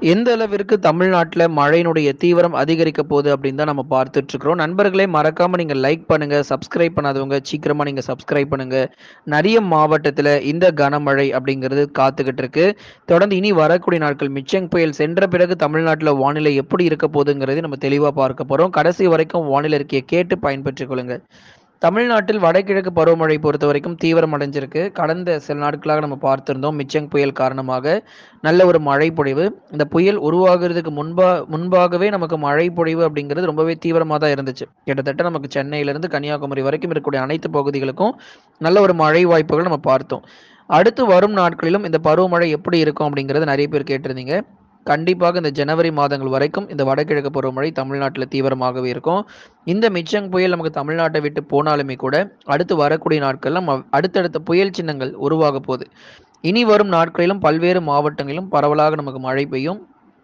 எந்த அளவிற்கு தமிழ்நாட்டில் மழையினுடைய தீவிரம் அதிகரிக்க போகுது அப்படின்னு தான் நம்ம பார்த்துட்டு இருக்கிறோம் நண்பர்களே மறக்காம நீங்க லைக் பண்ணுங்க சப்ஸ்கிரைப் பண்ணாதவங்க சீக்கிரமா நீங்க சப்ஸ்கிரைப் பண்ணுங்க நிறைய மாவட்டத்தில் இந்த கனமழை அப்படிங்கிறது காத்துக்கிட்டு இருக்கு தொடர்ந்து இனி வரக்கூடிய நாட்கள் மிச்சங் புயல் சென்ற பிறகு தமிழ்நாட்டில் வானிலை எப்படி இருக்க போகுதுங்கிறது நம்ம தெளிவாக பார்க்க போறோம் கடைசி வரைக்கும் வானிலை இருக்கையை கேட்டு பயன்பெற்றுக் கொள்ளுங்க தமிழ்நாட்டில் வடகிழக்கு பருவமழை பொறுத்த வரைக்கும் தீவிரம் அடைஞ்சிருக்கு கடந்த சில நாட்களாக நம்ம பார்த்திருந்தோம் மிச்சங் புயல் காரணமாக நல்ல ஒரு மழை பொழிவு இந்த புயல் உருவாகிறதுக்கு முன்பா முன்பாகவே நமக்கு மழை பொழிவு அப்படிங்கிறது ரொம்பவே தீவிரமாக தான் இருந்துச்சு கிட்டத்தட்ட நமக்கு சென்னையிலிருந்து கன்னியாகுமரி வரைக்கும் இருக்கக்கூடிய அனைத்து பகுதிகளுக்கும் நல்ல ஒரு மழை வாய்ப்புகள் நம்ம பார்த்தோம் அடுத்து வரும் நாட்களிலும் இந்த பருவமழை எப்படி இருக்கும் அப்படிங்கிறது நிறைய பேர் கேட்டிருந்தீங்க கண்டிப்பாக இந்த ஜனவரி மாதங்கள் வரைக்கும் இந்த வடகிழக்கு பருவமழை தமிழ்நாட்டில் தீவிரமாகவே இருக்கும் இந்த மிச்சங் புயல் நமக்கு தமிழ்நாட்டை விட்டு போனாலுமே கூட அடுத்து வரக்கூடிய நாட்கள்ல நம்ம அடுத்தடுத்த புயல் சின்னங்கள் உருவாக போகுது இனி வரும் நாட்களிலும் பல்வேறு மாவட்டங்களிலும் பரவலாக நமக்கு மழை பெய்யும்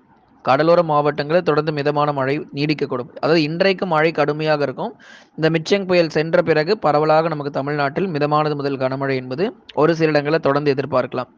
கடலோர மாவட்டங்களில் தொடர்ந்து மிதமான மழை நீடிக்கக்கூடும் அதாவது இன்றைக்கு மழை கடுமையாக இருக்கும் இந்த மிச்சங் புயல் சென்ற பிறகு பரவலாக நமக்கு தமிழ்நாட்டில் மிதமானது முதல் கனமழை என்பது ஒரு சில இடங்களில் தொடர்ந்து எதிர்பார்க்கலாம்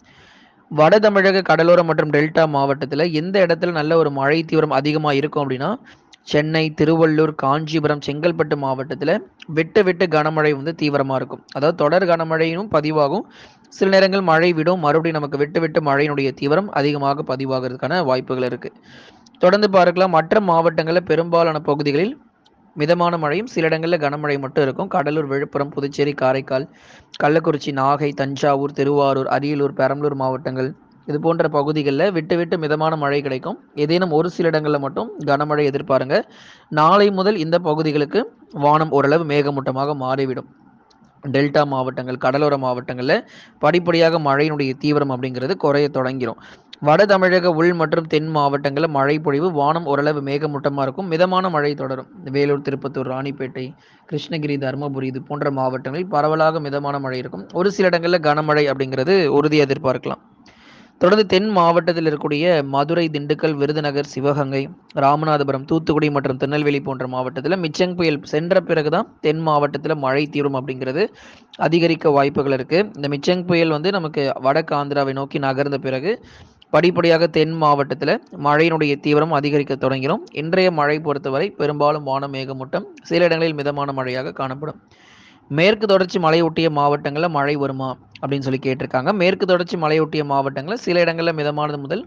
வட தமிழக கடலோரம் மற்றும் டெல்டா மாவட்டத்தில் எந்த இடத்துல நல்ல ஒரு மழை தீவிரம் அதிகமாக இருக்கும் அப்படின்னா சென்னை திருவள்ளூர் காஞ்சிபுரம் செங்கல்பட்டு மாவட்டத்தில் விட்டு விட்டு கனமழை வந்து தீவிரமாக இருக்கும் அதாவது தொடர் கனமழையும் பதிவாகும் சில நேரங்கள் மழை விடும் மறுபடியும் நமக்கு விட்டு விட்டு மழையினுடைய தீவிரம் அதிகமாக பதிவாகிறதுக்கான வாய்ப்புகள் இருக்குது தொடர்ந்து பார்க்கலாம் மற்ற மாவட்டங்களில் பெரும்பாலான பகுதிகளில் மிதமான மழையும் சில இடங்களில் கனமழை மட்டும் இருக்கும் கடலூர் விழுப்புரம் புதுச்சேரி காரைக்கால் கள்ளக்குறிச்சி நாகை தஞ்சாவூர் திருவாரூர் அரியலூர் பெரம்பலூர் மாவட்டங்கள் இது போன்ற பகுதிகளில் விட்டு விட்டு மிதமான மழை கிடைக்கும் ஏதேனும் ஒரு சில இடங்களில் மட்டும் கனமழை எதிர்பாருங்க நாளை முதல் இந்த பகுதிகளுக்கு வானம் ஓரளவு மேகமூட்டமாக மாறிவிடும் டெல்டா மாவட்டங்கள் கடலோர மாவட்டங்களில் படிப்படியாக மழையினுடைய தீவிரம் அப்படிங்கிறது குறைய தொடங்கிடும் வட தமிழக உள் மற்றும் தென் மாவட்டங்களில் மழை பொழிவு வானம் ஓரளவு மேகமூட்டமாக இருக்கும் மிதமான மழை தொடரும் வேலூர் திருப்பத்தூர் ராணிப்பேட்டை கிருஷ்ணகிரி தருமபுரி இது போன்ற மாவட்டங்களில் பரவலாக மிதமான மழை இருக்கும் ஒரு சில இடங்களில் கனமழை அப்படிங்கிறது உறுதியாக எதிர்பார்க்கலாம் தொடர்ந்து தென் மாவட்டத்தில் இருக்கக்கூடிய மதுரை திண்டுக்கல் விருதுநகர் சிவகங்கை ராமநாதபுரம் தூத்துக்குடி மற்றும் திருநெல்வேலி போன்ற மாவட்டத்தில் மிச்சங் புயல் சென்ற பிறகுதான் தென் மாவட்டத்தில் மழை தீரும் அப்படிங்கிறது அதிகரிக்க வாய்ப்புகள் இருக்குது இந்த மிச்சங் புயல் வந்து நமக்கு வடக்கு ஆந்திராவை நோக்கி நகர்ந்த பிறகு படிப்படியாக தென் மாவட்டத்தில் மழையினுடைய தீவிரம் அதிகரிக்க தொடங்கிடும் இன்றைய மழை பொறுத்தவரை பெரும்பாலும் வான மேகமூட்டம் சில இடங்களில் மிதமான மழையாக காணப்படும் மேற்கு தொடர்ச்சி மலையொட்டிய மாவட்டங்களில் மழை வருமா அப்படின்னு சொல்லி கேட்டிருக்காங்க மேற்கு தொடர்ச்சி மலையொட்டிய மாவட்டங்களில் சில இடங்களில் மிதமானது முதல்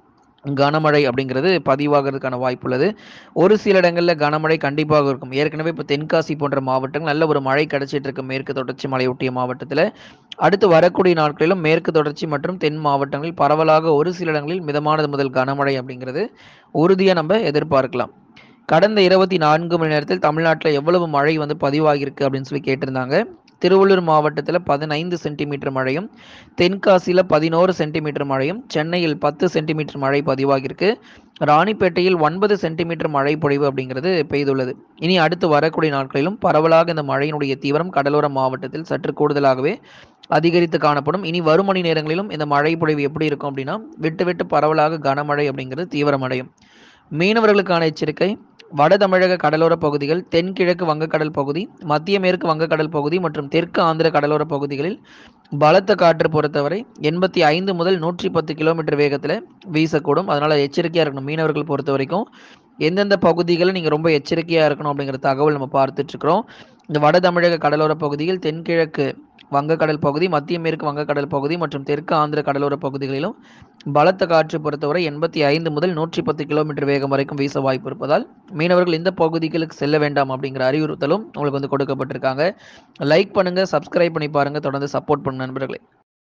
கனமழை அப்படிங்கிறது பதிவாகிறதுக்கான வாய்ப்பு உள்ளது ஒரு சில இடங்களில் கனமழை கண்டிப்பாக இருக்கும் ஏற்கனவே இப்போ தென்காசி போன்ற மாவட்டங்கள் நல்ல ஒரு மழை கிடைச்சிட்டு இருக்கு மேற்கு தொடர்ச்சி மலையொட்டிய மாவட்டத்தில் அடுத்து வரக்கூடிய நாட்களிலும் மேற்கு தொடர்ச்சி மற்றும் தென் மாவட்டங்களில் பரவலாக ஒரு சில இடங்களில் மிதமானது முதல் கனமழை அப்படிங்கிறது உறுதியாக நம்ம எதிர்பார்க்கலாம் கடந்த இருபத்தி நான்கு மணி நேரத்தில் தமிழ்நாட்டில் எவ்வளவு மழை வந்து பதிவாகியிருக்கு அப்படின்னு சொல்லி கேட்டிருந்தாங்க திருவள்ளூர் மாவட்டத்தில் பதினைந்து சென்டிமீட்டர் மழையும் தென்காசியில் பதினோரு சென்டிமீட்டர் மழையும் சென்னையில் பத்து சென்டிமீட்டர் மழை பதிவாகியிருக்கு ராணிப்பேட்டையில் ஒன்பது சென்டிமீட்டர் மழை பொழிவு அப்படிங்கிறது பெய்துள்ளது இனி அடுத்து வரக்கூடிய நாட்களிலும் பரவலாக இந்த மழையினுடைய தீவிரம் கடலோர மாவட்டத்தில் சற்று கூடுதலாகவே அதிகரித்து காணப்படும் இனி வரும் மணி நேரங்களிலும் இந்த மழை பொழிவு எப்படி இருக்கும் அப்படின்னா விட்டு விட்டு பரவலாக கனமழை அப்படிங்கிறது தீவிரமடையும் மீனவர்களுக்கான எச்சரிக்கை வட தமிழக கடலோர பகுதிகள் தென்கிழக்கு வங்கக்கடல் பகுதி மத்திய மேற்கு வங்கக்கடல் பகுதி மற்றும் தெற்கு ஆந்திர கடலோர பகுதிகளில் பலத்த காற்று பொறுத்தவரை எண்பத்தி ஐந்து முதல் நூற்றி பத்து கிலோமீட்டர் வேகத்தில் வீசக்கூடும் அதனால் எச்சரிக்கையாக இருக்கணும் மீனவர்கள் பொறுத்த வரைக்கும் எந்தெந்த பகுதிகளில் நீங்கள் ரொம்ப எச்சரிக்கையாக இருக்கணும் அப்படிங்கிற தகவல் நம்ம பார்த்துட்ருக்குறோம் இந்த வட தமிழக கடலோர பகுதியில் தென்கிழக்கு வங்கக்கடல் பகுதி மத்திய மேற்கு வங்கக்கடல் பகுதி மற்றும் தெற்கு ஆந்திர கடலோர பகுதிகளிலும் பலத்த காற்று பொறுத்தவரை எண்பத்தி ஐந்து முதல் நூற்றி பத்து கிலோமீட்டர் வேகம் வரைக்கும் வீச வாய்ப்பு இருப்பதால் மீனவர்கள் இந்த பகுதிகளுக்கு செல்ல வேண்டாம் அப்படிங்கிற அறிவுறுத்தலும் உங்களுக்கு வந்து கொடுக்கப்பட்டிருக்காங்க லைக் பண்ணுங்க சப்ஸ்கிரைப் பண்ணி பாருங்க தொடர்ந்து சப்போர்ட் பண்ணுங்க நண்பர்களே